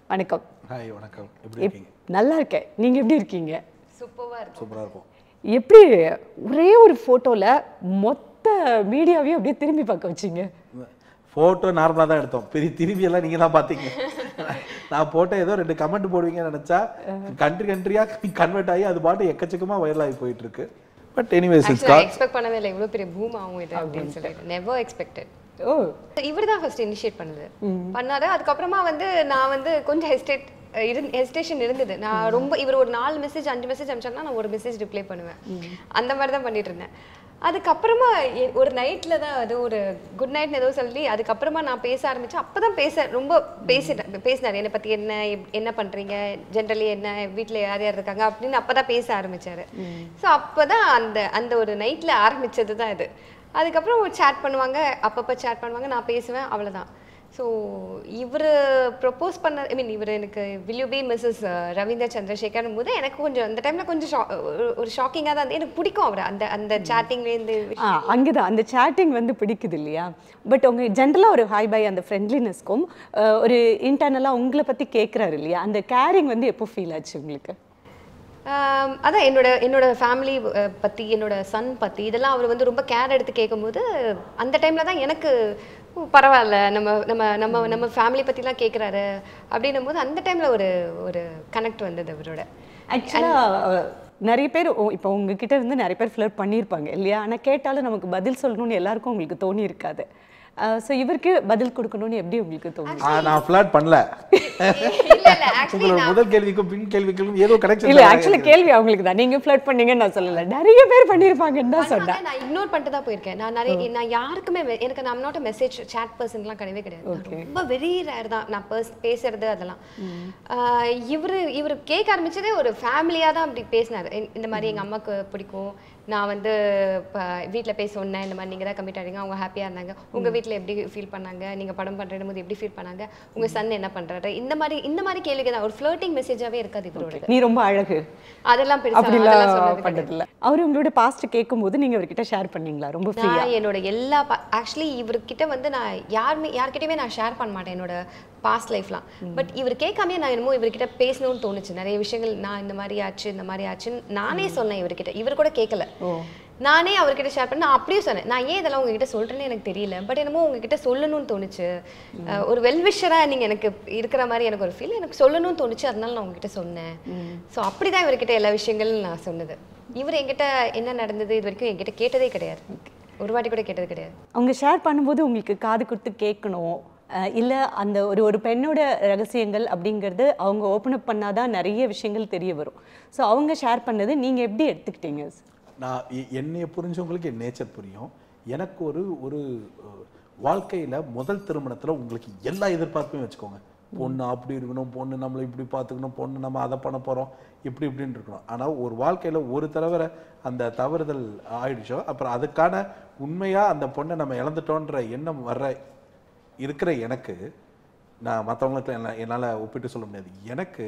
வணக்கம் ஹாய் வணக்கம் எப்படி எப்- இருக்கீங்க நல்லா இருக்கேன் நீங்க எப்படி இருக்கீங்க சூப்பராக இருக்கும் சூப்பராக இருக்கும் எப்படி ஒரே ஒரு போட்டோல மொத்த மீடியாவையும் அப்படியே திரும்பி பார்க்க வச்சீங்க ஃபோட்டோ நார்மலாக தான் எடுத்தோம் பெரிய திரும்பி எல்லாம் நீங்கள் தான் பார்த்தீங்க நான் போட்ட ஏதோ ரெண்டு கமெண்ட் போடுவீங்கன்னு நினச்சா கண்ட்ரி கண்ட்ரியாக கன்வெர்ட் ஆகி அது பாட்டு எக்கச்சக்கமாக வைரல் ஆகி போயிட்டு இருக்கு பட் எனிவேஸ் இட்ஸ் ஆக்சுவலாக எக்ஸ்பெக்ட் பண்ணவே இல்லை இவ்வளோ பெரிய பூம் ஆகும் இது அப்படின்னு சொல்லிட்டு நெவர் எக்ஸ்பெக்டட் ஓ இவர் தான் ஃபர்ஸ்ட் இனிஷியேட் பண்ணது பண்ணாரு அதுக்கப்புறமா வந்து நான் வந்து கொஞ்சம் ஹெஸ்டேட் இருந்து ஹெசிடேஷன் இருந்தது நான் ரொம்ப இவர் ஒரு நாலு மெசேஜ் அஞ்சு மெசேஜ் அனுப்பிச்சாங்கன்னா நான் ஒரு மெசேஜ் ரிப்ளை பண்ணுவேன் அந்த மாதிரி தான் பண்ணிட்டு இருந்தேன் அதுக்கப்புறமா எ- ஒரு நைட்ல தான் அது ஒரு குட் நைட்னு ஏதோ சொல்லி அதுக்கப்புறமா நான் பேச ஆரம்பிச்சேன் அப்பதான் பேச ரொம்ப பேசிட்டேன் பேசினார் என்னை பத்தி என்ன எப்- என்ன பண்றீங்க ஜென்ரலி என்ன வீட்ல யார் யார் இருக்காங்க அப்படின்னு அப்பதான் பேச ஆரம்பிச்சாரு ஸோ அப்பதான் அந்த அந்த ஒரு நைட்ல ஆரம்பிச்சது தான் இது அதுக்கப்புறம் சேட் பண்ணுவாங்க அப்பப்போ சேட் பண்ணுவாங்க நான் பேசுவேன் அவ்வளவுதான் ஸோ இவர் ப்ரப்போஸ் பண்ண ஐ மீன் இவர் எனக்கு will you be Mrs Ravinder Chandrasekar போது எனக்கு கொஞ்சம் அந்த டைம்ல கொஞ்சம் shock- ஒரு- ஒரு ஷாக்கிங்காக தான் இருந்தது. எனக்கு பிடிக்கும் அவர் அந்த அந்த சேட்டிங்லேருந்து ஆ அங்கதான் அந்த சேட்டிங் வந்து பிடிக்குது இல்லையா பட் உங்க ஜென்ரலாக ஒரு ஹாய் பை அந்த ஃப்ரெண்ட்லினஸ்க்கும் ஒரு இன்டர்னலாக உங்களை பத்தி கேட்குறாரு இல்லையா அந்த கேரிங் வந்து எப்போ ஃபீல் ஆச்சு உங்களுக்கு ஆம், அதான் என்னோட என்னோட ஃபேமிலி பற்றி என்னோட சன் பற்றி இதெல்லாம் அவர் வந்து ரொம்ப கேர் எடுத்து கேட்கும்போது அந்த டைமில் தான் எனக்கு ஓ, பரவாயில்ல நம்ம நம்ம நம்ம நம்ம ஃபேமிலி பற்றிலாம் கேட்குறாரு அப்படின்னும் போது அந்த டைமில் ஒரு ஒரு கனெக்ட் வந்தது அவரோட ஆக்சுவலாக நிறைய பேர் ஓ, இப்போ உங்ககிட்ட இருந்து நிறைய பேர் ஃப்ளர்ட் பண்ணியிருப்பாங்க இல்லையா ஆனால் கேட்டாலும் நமக்கு பதில் சொல்லணும்னு எல்லாருக்கும் உங்களுக்கு தோணி இருக்காது ஸோ இவருக்கு பதில் கொடுக்கணும்னு எப்படி உங்களுக்கு தோணும் ஆ நான் ஃப்ளாட் பண்ணல இல்லை இல்லை ஆக்சுவலி உங்களோட முதல் கேள்விக்கும் பின் கேள்விக்கும் ஏதோ கனெக்ஷன் இல்ல ஆக்சுவலி கேள்வி அவங்களுக்கு தான் நீங்க ஃப்ளர்ட் பண்ணீங்கன்னு நான் சொல்லல நிறைய பேர் பண்ணியிருப்பாங்கன்னு தான் சொன்னேன் பண்ணாம நான் இக்னோர் பண்ணிட்டு தான் போயிருக்கேன் நான் நிறைய நான் யாருக்குமே me- எனக்கு நான் நாட் மெசேஜ் chat பர்சன்லாம் கிடையவே கிடையாது நான் ரொம்ப வெரி ரேர் தான் நான் பர்ஸ் பேசுறது அதெல்லாம் ஆஹ் இவரு இவர் கேட்க ஆரம்பிச்சதே ஒரு ஃபேமிலியாக தான் அப்படி பேசினாரு இந்த- இந்த மாதிரி எங்க அம்மாக்கு பிடிக்கும் நான் வந்து இப்போ வீட்டில் போய் சொன்னேன் இந்த மாதிரி நீங்கள் தான் கமிட் ஆகிங்க அவங்க ஹாப்பியாக இருந்தாங்க உங்கள் வீட்டில் எப்படி ஃபீல் பண்ணாங்க நீங்கள் படம் பண்ணுறது போது எப்படி ஃபீல் பண்ணாங்க உங்கள் சன் என்ன பண்ணுறாரு இந்த மாதிரி இந்த மாதிரி கேள்விக்கு தான் ஒரு ஃப்ளர்ட்டிங் மெசேஜாகவே இருக்காது இவரோட நீ ரொம்ப அழகு அதெல்லாம் பெருசா அதெல்லாம் அப்படிலாம் சொன்னது கிடையாது. பண்ணதில்ல அவர் உங்களோட பாஸ்ட் கேட்கும்போது நீங்க அவர்கிட்ட ஷேர் பண்ணீங்களா ரொம்ப ஃப்ரீயா நான் என்னோட எல்லா ஆக்சுவலி இவர்கிட்ட வந்து நான் யாருமே யார்கிட்டயுமே நான் ஷேர் பண்ண மாட்டேன் என்னோட பாஸ்ட் லைஃப்லாம் பட் இவர் கேட்காமயே நான் என்னமோ இவர்கிட்ட பேசணும்னு தோணுச்சு நிறைய விஷயங்கள் நான் இந்த மாதிரி ஆச்சு இந்த மாதிரி ஆச்சுன்னு நானே சொன்னேன் இவர்கிட்ட இவர் கூட கேட்கல நானே அவர்கிட்ட ஷேர் பண்ண நான் அப்படியே சொன்னேன் நான் ஏன் இதெல்லாம் உங்ககிட்ட சொல்றேன்னு எனக்கு தெரியல பட் என்னமோ உங்ககிட்ட சொல்லணும்னு தோணுச்சு அஹ் ஒரு வெல்விஷரா நீங்க எனக்கு இருக்கிற மாதிரி எனக்கு ஒரு ஃபீல் எனக்கு சொல்லணும்னு தோணுச்சு அதனால நான் உங்ககிட்ட சொன்னேன் ஸோ அப்படிதான் இவர்கிட்ட எல்லா விஷயங்களும் நான் சொன்னது இவர் என்கிட்ட என்ன நடந்தது இது வரைக்கும் என்கிட்ட கேட்டதே கிடையாது ஒரு வாட்டி கூட கேட்டது கிடையாது அவங்க ஷேர் பண்ணும்போது உங்களுக்கு காது கொடுத்து கேட்கணும் அஹ் இல்ல அந்த ஒரு ஒரு பெண்ணோட ரகசியங்கள் அப்படிங்கிறது அவங்க ஓப்பன் அப் பண்ணாதான் நிறைய விஷயங்கள் தெரிய வரும் ஸோ அவங்க ஷேர் பண்ணது நீங்க எப்படி எடுத்துக்கிட்டீங்க நான் எ- என்னைய புரிஞ்சவங்களுக்கு என் நேச்சர் புரியும் எனக்கு ஒரு ஒரு அஹ், வாழ்க்கையில முதல் திருமணத்துல உங்களுக்கு எல்லா எதிர்பார்ப்பையும் வச்சுக்கோங்க பொண்ணு அப்படி இருக்கணும் பொண்ணு நம்மளை இப்படி பார்த்துக்கணும் பொண்ணு நம்ம அதை பண்ண போறோம் இப்படி இப்படின்னு இருக்கணும் ஆனா ஒரு வாழ்க்கையில ஒரு தடவை அந்த தவறுதல் ஆயிடுச்சோ அப்புறம் அதுக்கான உண்மையா அந்த பொண்ணை நம்ம இழந்துட்டோன்ற எண்ணம் வர்ற இருக்கிற எனக்கு நான் மற்றவங்களுக்கு என்னால் என்னால் ஒப்பிட்டு சொல்ல முடியாது எனக்கு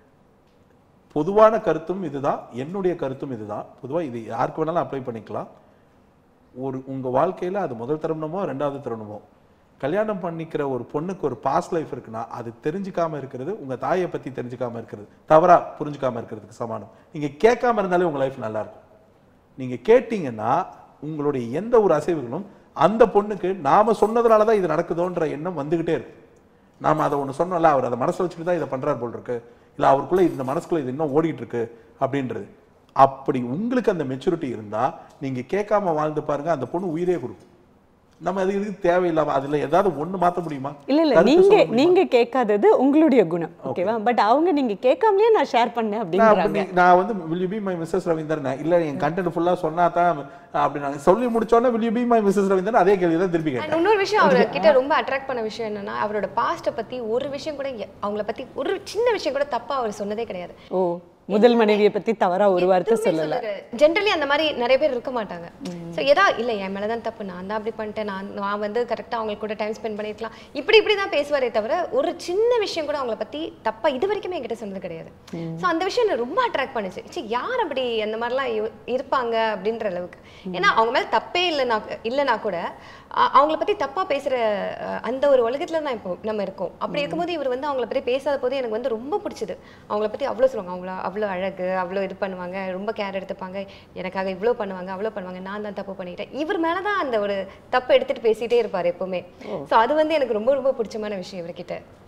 பொதுவான கருத்தும் இதுதான் என்னுடைய கருத்தும் இதுதான் பொதுவாக இது யாருக்கு வேணாலும் அப்ளை பண்ணிக்கலாம் ஒரு உங்க வாழ்க்கையில அது முதல் தருணமோ ரெண்டாவது தருணமோ கல்யாணம் பண்ணிக்கிற ஒரு பொண்ணுக்கு ஒரு பாஸ்ட் லைஃப் இருக்குன்னா அது தெரிஞ்சுக்காம இருக்கிறது உங்க தாயை பத்தி தெரிஞ்சுக்காம இருக்கிறது தவறா புரிஞ்சுக்காம இருக்கிறதுக்கு சமானம் நீங்க கேட்காம இருந்தாலே உங்க லைஃப் நல்லா இருக்கும் நீங்க கேட்டீங்கன்னா உங்களுடைய எந்த ஒரு அசைவுகளும் அந்த பொண்ணுக்கு நாம சொன்னதுனால தான் இது நடக்குதோன்ற எண்ணம் வந்துகிட்டே இருக்கும் நாம அதை ஒண்ணு சொன்னோம்ல அவர் அதை மனசுல வச்சுட்டு தான் இதை பண்றாரு போல் இருக்கு இல்ல அவருக்குள்ள இந்த மனசுக்குள்ள இது இன்னும் ஓடிட்டு இருக்கு அப்படின்றது அப்படி உங்களுக்கு அந்த மெச்சூரிட்டி இருந்தா நீங்க கேட்காம வாழ்ந்து பாருங்க அந்த பொண்ணு உயிரே கொடுக்கும் நம்ம அது இதுக்கு தேவையில்லாம அதுல ஏதாவது ஒண்ணு மாத்த முடியுமா இல்ல இல்ல கருத்து நீங்க சொல்ல முடியுமா? நீங்க கேட்காதது உங்களுடைய குணம் ஓகேவா பட் அவங்க நீங்க கேட்காமலே நான் ஷேர் பண்ணேன் நான் அப்படிங்கிறாங்க அப்படி- நான் வந்து will you be my Mrs Ravinder இல்ல என் கண்டென்ட் ஃபுல்லா சொன்னா தான் அப்படி நான் சொல்லி முடிச்சோன்னே will you be my Mrs Ravinder அதே கேள்வி தான் திருப்பி கேட்டேன் அண்ட் இன்னொரு விஷயம் அவர் கிட்ட ரொம்ப அட்ராக்ட் பண்ண விஷயம் என்னன்னா அவரோட பாஸ்ட்டை பத்தி ஒரு விஷயம் கூட எ- அவங்கள பத்தி ஒரு சின்ன விஷயம் கூட தப்பா அவர் சொன்னதே கிடையாது ஓ முதல் மனைவியை பத்தி தவறா ஒரு வார்த்தை சொல்லல ஜென்ரலி அந்த மாதிரி நிறைய பேர் இருக்க மாட்டாங்க ஸோ எதா இல்லை என் மேலே தான் தப்பு நான் தான் அப்படி பண்ணிட்டேன் நான் நான் வந்து கரெக்டாக அவங்களுக்கு கூட டைம் ஸ்பெண்ட் பண்ணியிருக்கலாம் இப்படி இப்படி தான் பேசுவாரே தவிர ஒரு சின்ன விஷயம் கூட அவங்கள பற்றி தப்பாக இது வரைக்குமே என்கிட்ட சொன்னது கிடையாது ஸோ அந்த விஷயம் என்னை ரொம்ப அட்ராக்ட் பண்ணுச்சு சரி யார் அப்படி அந்த மாதிரிலாம் இரு- இருப்பாங்க அப்படின்ற அளவுக்கு ஏன்னா அவங்க மேல தப்பே இல்லைனா இல்லைனா கூட அ- அவங்கள பத்தி தப்பா பேசுற அஹ், அந்த ஒரு உலகத்துல தான் இப்போ நம்ம இருக்கோம் அப்படி இருக்கும்போது இவர் வந்து அவங்கள பத்தி பேசாத போது எனக்கு வந்து ரொம்ப பிடிச்சது அவங்கள பத்தி அவ்வளோ சொல்லுவாங்க அவங்கள அவ்வளோ அழகு அவ்வளோ இது பண்ணுவாங்க ரொம்ப கேர் எடுத்துப்பாங்க எனக்காக இவ்வளோ பண்ணுவாங்க அவ்வளோ பண்ணுவாங்க நான் தான் தப்பு பண்ணிட்டேன் இவர் மேல தான் அந்த ஒரு தப்பு எடுத்துட்டு பேசிட்டே இருப்பாரு எப்பவுமே ஸோ அது வந்து எனக்கு ரொம்ப ரொம்ப பிடிச்சமான விஷயம் இவர்கிட்ட